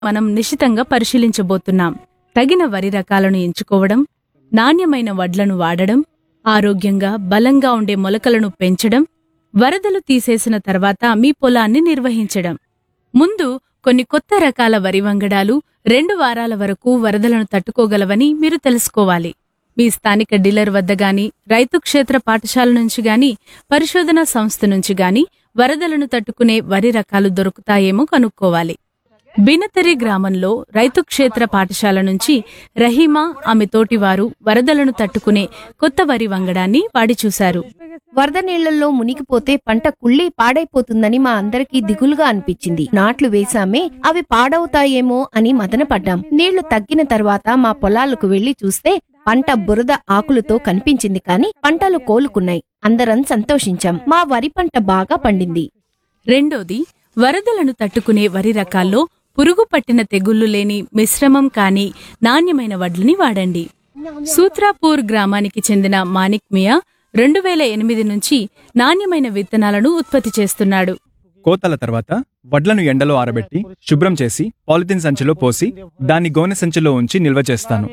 మనం నిశితంగా పరిశీలించబోతున్నాం తగిన వరి రకాలను ఎంచుకోవడం నాణ్యమైన వడ్లను వాడడం ఆరోగ్యంగా బలంగా ఉండే మొలకలను పెంచడం వరదలు తీసేసిన తర్వాత మీ పొలాన్ని నిర్వహించడం ముందు కొన్ని కొత్త రకాల వరి వంగడాలు రెండు వారాల వరకు వరదలను తట్టుకోగలవని మీరు తెలుసుకోవాలి మీ స్థానిక డీలర్ వద్ద గాని రైతు క్షేత్ర పాఠశాల నుంచి గాని పరిశోధనా సంస్థ నుంచి గాని వరదలను తట్టుకునే వరి రకాలు దొరుకుతాయేమో కనుక్కోవాలి బినతరి గ్రామంలో రైతు క్షేత్ర పాఠశాల నుంచి రహీమా ఆమె తోటివారు వరదలను తట్టుకునే కొత్త వరి వంగడాన్ని వాడి చూశారు వరద నీళ్లలో మునిగిపోతే పంట కుళ్ళి పాడైపోతుందని మా అందరికీ దిగులుగా అనిపించింది నాట్లు వేశామే అవి పాడవుతాయేమో అని మదనపడ్డాం నీళ్లు తగ్గిన తర్వాత మా పొలాలకు వెళ్లి చూస్తే పంట బురద ఆకులతో కనిపించింది కాని పంటలు కోలుకున్నాయి అందరం సంతోషించాం మా వరి పంట బాగా పండింది రెండోది వరదలను తట్టుకునే వరి రకాల్లో పురుగు పట్టిన తెగుళ్లు లేని మిశ్రమం కాని నాణ్యమైన వడ్లని వాడండి సూత్రాపూర్ గ్రామానికి చెందిన మానిక్ మియా రెండు వేల ఎనిమిది నుంచి నాణ్యమైన విత్తనాలను ఉత్పత్తి చేస్తున్నాడు కోతల తర్వాత వడ్లను ఎండలో ఆరబెట్టి శుభ్రం చేసి పాలిథిన్ సంచిలో పోసి దాన్ని గోనె సంచిలో ఉంచి నిల్వ చేస్తాను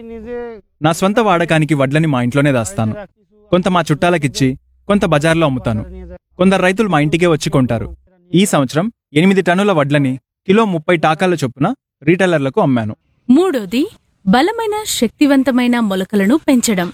నా స్వంత వాడకానికి వడ్లని మా ఇంట్లోనే దాస్తాను కొంత మా చుట్టాలకిచ్చి కొంత బజార్లో అమ్ముతాను కొందరు రైతులు మా ఇంటికే వచ్చి కొంటారు ఈ సంవత్సరం ఎనిమిది టన్నుల వడ్లని కిలో ముప్పై టాకాల చొప్పున రీటైలర్లకు అమ్మాను మూడోది బలమైన శక్తివంతమైన మొలకలను పెంచడం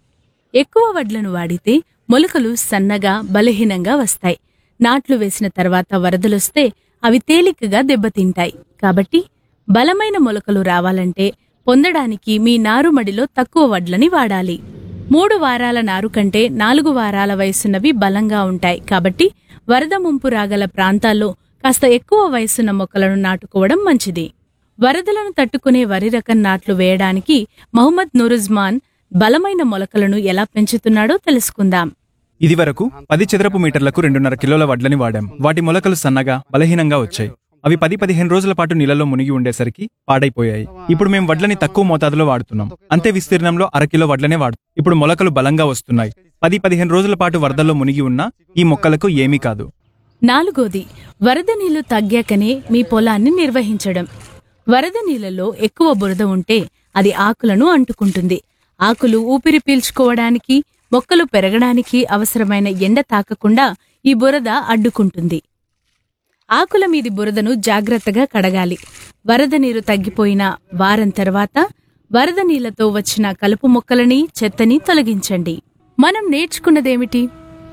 ఎక్కువ వడ్లను వాడితే మొలకలు సన్నగా బలహీనంగా వస్తాయి నాట్లు వేసిన తర్వాత వరదలొస్తే అవి తేలికగా దెబ్బతింటాయి కాబట్టి బలమైన మొలకలు రావాలంటే పొందడానికి మీ నారుమడిలో తక్కువ వడ్లని వాడాలి మూడు వారాల నారు కంటే నాలుగు వారాల వయసున్నవి బలంగా ఉంటాయి కాబట్టి వరద ముంపు రాగల ప్రాంతాల్లో కాస్త ఎక్కువ వయసున్న మొక్కలను నాటుకోవడం మంచిది వరదలను తట్టుకునే వరి రకం నాట్లు వేయడానికి మహమ్మద్ నూరుజ్మాన్ బలమైన మొలకలను ఎలా పెంచుతున్నాడో తెలుసుకుందాం ఇదివరకు పది చదరపు మీటర్లకు రెండున్నర కిలోల వడ్లని వాడాం వాటి మొలకలు సన్నగా బలహీనంగా వచ్చాయి అవి పది పదిహేను రోజుల పాటు నీళ్ళలో మునిగి ఉండేసరికి పాడైపోయాయి ఇప్పుడు మేము వడ్లని తక్కువ మోతాదులో వాడుతున్నాం అంతే విస్తీర్ణంలో అరకిలో వడ్లనే వాడు ఇప్పుడు మొలకలు బలంగా వస్తున్నాయి పది పదిహేను రోజుల పాటు వరదల్లో మునిగి ఉన్న ఈ మొక్కలకు ఏమీ కాదు నాలుగోది వరద నీళ్లు తగ్గాకనే మీ పొలాన్ని నిర్వహించడం వరద నీళ్లలో ఎక్కువ బురద ఉంటే అది ఆకులను అంటుకుంటుంది ఆకులు ఊపిరి పీల్చుకోవడానికి మొక్కలు పెరగడానికి అవసరమైన ఎండ తాకకుండా ఈ బురద అడ్డుకుంటుంది ఆకుల మీది బురదను జాగ్రత్తగా కడగాలి వరద నీరు తగ్గిపోయిన వారం తర్వాత వరద నీళ్లతో వచ్చిన కలుపు మొక్కలని చెత్తని తొలగించండి మనం నేర్చుకున్నదేమిటి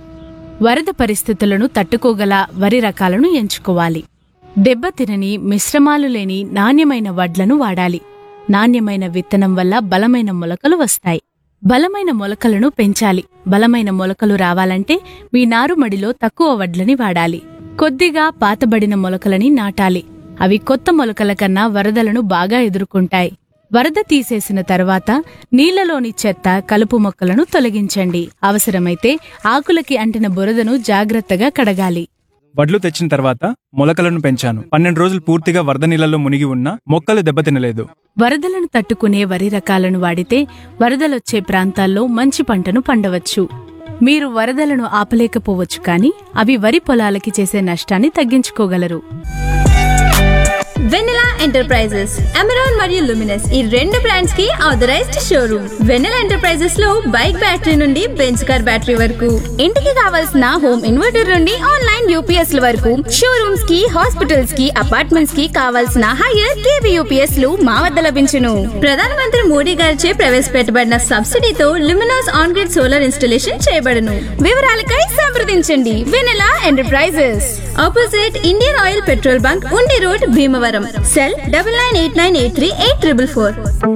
వరద పరిస్థితులను తట్టుకోగల వరి రకాలను ఎంచుకోవాలి దెబ్బతినని మిశ్రమాలు లేని నాణ్యమైన వడ్లను వాడాలి నాణ్యమైన విత్తనం వల్ల బలమైన మొలకలు వస్తాయి బలమైన మొలకలను పెంచాలి బలమైన మొలకలు రావాలంటే మీ నారుమడిలో తక్కువ వడ్లని వాడాలి కొద్దిగా పాతబడిన మొలకలని నాటాలి అవి కొత్త మొలకల కన్నా వరదలను బాగా ఎదుర్కొంటాయి వరద తీసేసిన తర్వాత నీళ్లలోని చెత్త కలుపు మొక్కలను తొలగించండి అవసరమైతే ఆకులకి అంటిన బురదను జాగ్రత్తగా కడగాలి వడ్లు తెచ్చిన తర్వాత మొలకలను పెంచాను పన్నెండు రోజులు పూర్తిగా వరద నీళ్ళలో మునిగి ఉన్న మొక్కలు దెబ్బతినలేదు వరదలను తట్టుకునే వరి రకాలను వాడితే వరదలొచ్చే ప్రాంతాల్లో మంచి పంటను పండవచ్చు మీరు వరదలను ఆపలేకపోవచ్చు కానీ అవి వరి పొలాలకి చేసే నష్టాన్ని తగ్గించుకోగలరు వెన్నెలా ఎంటర్ప్రైజెస్ అమెరాన్ మరియు లుమినస్ ఈ రెండు బ్రాండ్స్ కి ఆథరైజ్డ్ షోరూమ్ వెన్నెలా ఎంటర్ప్రైజెస్ లో బైక్ బ్యాటరీ నుండి బెంచ్ కార్ బ్యాటరీ వరకు ఇంటికి కావాల్సిన హోమ్ ఇన్వర్టర్ నుండి ఆన్లైన్ యూపీఎస్ ల వరకు షోరూమ్స్ కి హాస్పిటల్స్ కి అపార్ట్మెంట్స్ కి కావాల్సిన హైయర్ కేవీ యూపీఎస్ లు మా వద్ద లభించును ప్రధానమంత్రి మోడీ గారిచే ప్రవేశపెట్టబడిన సబ్సిడీతో Luminous on grid solar installation చేయబడను వివరాలకై సంప్రదించండి Vennela enterprises opposite Indian Oil petrol bunk Undi road Bhimavaram cell double nine eight nine eight three eight triple four